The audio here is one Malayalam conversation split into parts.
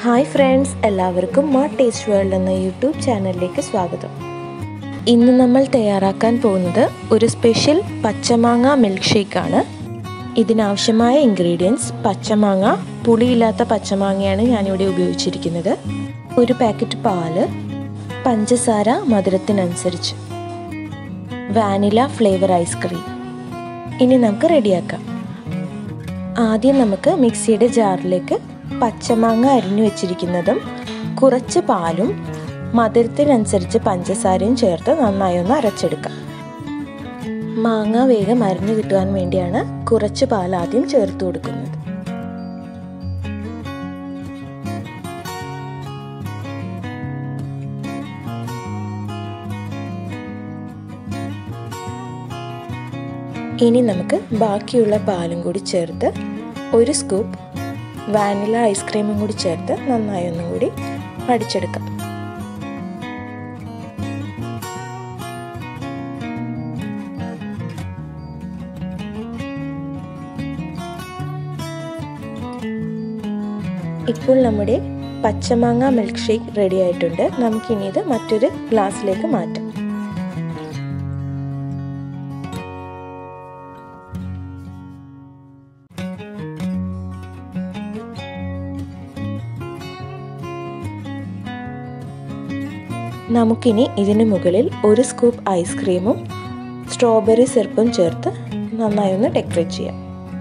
ഹായ് ഫ്രണ്ട്സ് എല്ലാവർക്കും മാ ടേസ്റ്റ് വേൾഡ് എന്ന യൂട്യൂബ് ചാനലിലേക്ക് സ്വാഗതം ഇന്ന് നമ്മൾ തയ്യാറാക്കാൻ പോകുന്നത് ഒരു സ്പെഷ്യൽ പച്ചമാങ്ങ മിൽക്ക് ഷേക്കാണ് ഇതിനാവശ്യമായ ഇൻഗ്രീഡിയൻസ് പച്ചമാങ്ങ പുളിയില്ലാത്ത പച്ചമാങ്ങയാണ് ഞാനിവിടെ ഉപയോഗിച്ചിരിക്കുന്നത് ഒരു പാക്കറ്റ് പാല് പഞ്ചസാര മധുരത്തിനനുസരിച്ച് വാനില ഫ്ലേവർ ഐസ്ക്രീം ഇനി നമുക്ക് റെഡിയാക്കാം ആദ്യം നമുക്ക് മിക്സിയുടെ ജാറിലേക്ക് പച്ചമാങ്ങ അരിഞ്ഞു വെച്ചിരിക്കുന്നതും കുറച്ച് പാലും മധുരത്തിനനുസരിച്ച് പഞ്ചസാരയും ചേർത്ത് നന്നായി ഒന്ന് അരച്ചെടുക്കാം മാങ്ങ വേഗം അരിഞ്ഞു കിട്ടുവാൻ വേണ്ടിയാണ് കുറച്ച് പാൽ ആദ്യം ചേർത്ത് കൊടുക്കുന്നത് ഇനി നമുക്ക് ബാക്കിയുള്ള പാലും കൂടി ചേർത്ത് ഒരു സ്കൂപ്പ് വാനില ഐസ്ക്രീമും കൂടി ചേർത്ത് നന്നായി ഒന്നും കൂടി അടിച്ചെടുക്കാം ഇപ്പോൾ നമ്മുടെ പച്ചമാങ്ങ മിൽക്ക് ഷേക്ക് റെഡി ആയിട്ടുണ്ട് നമുക്കിനി ഇത് മറ്റൊരു ഗ്ലാസ്സിലേക്ക് മാറ്റാം നമുക്കിനി ഇതിന് മുകളിൽ ഒരു സ്കൂപ്പ് ഐസ്ക്രീമും സ്ട്രോബെറി സിറപ്പും ചേർത്ത് നന്നായി ഒന്ന് ഡെക്കറേറ്റ് ചെയ്യാം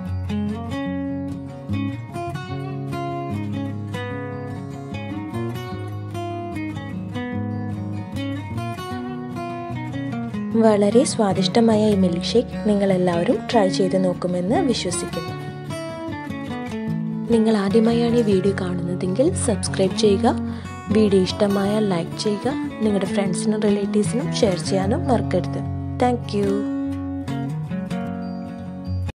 വളരെ സ്വാദിഷ്ടമായ ഈ മിൽക്ക് ഷേക്ക് നിങ്ങളെല്ലാവരും ട്രൈ ചെയ്ത് നോക്കുമെന്ന് വിശ്വസിക്കുന്നു നിങ്ങൾ ആദ്യമായാണ് ഈ വീഡിയോ കാണുന്നതെങ്കിൽ സബ്സ്ക്രൈബ് ചെയ്യുക വീഡിയോ ഇഷ്ടമായാൽ ലൈക്ക് ചെയ്യുക നിങ്ങളുടെ ഫ്രണ്ട്സിനും റിലേറ്റീവ്സിനും ഷെയർ ചെയ്യാനും മറക്കരുത് താങ്ക്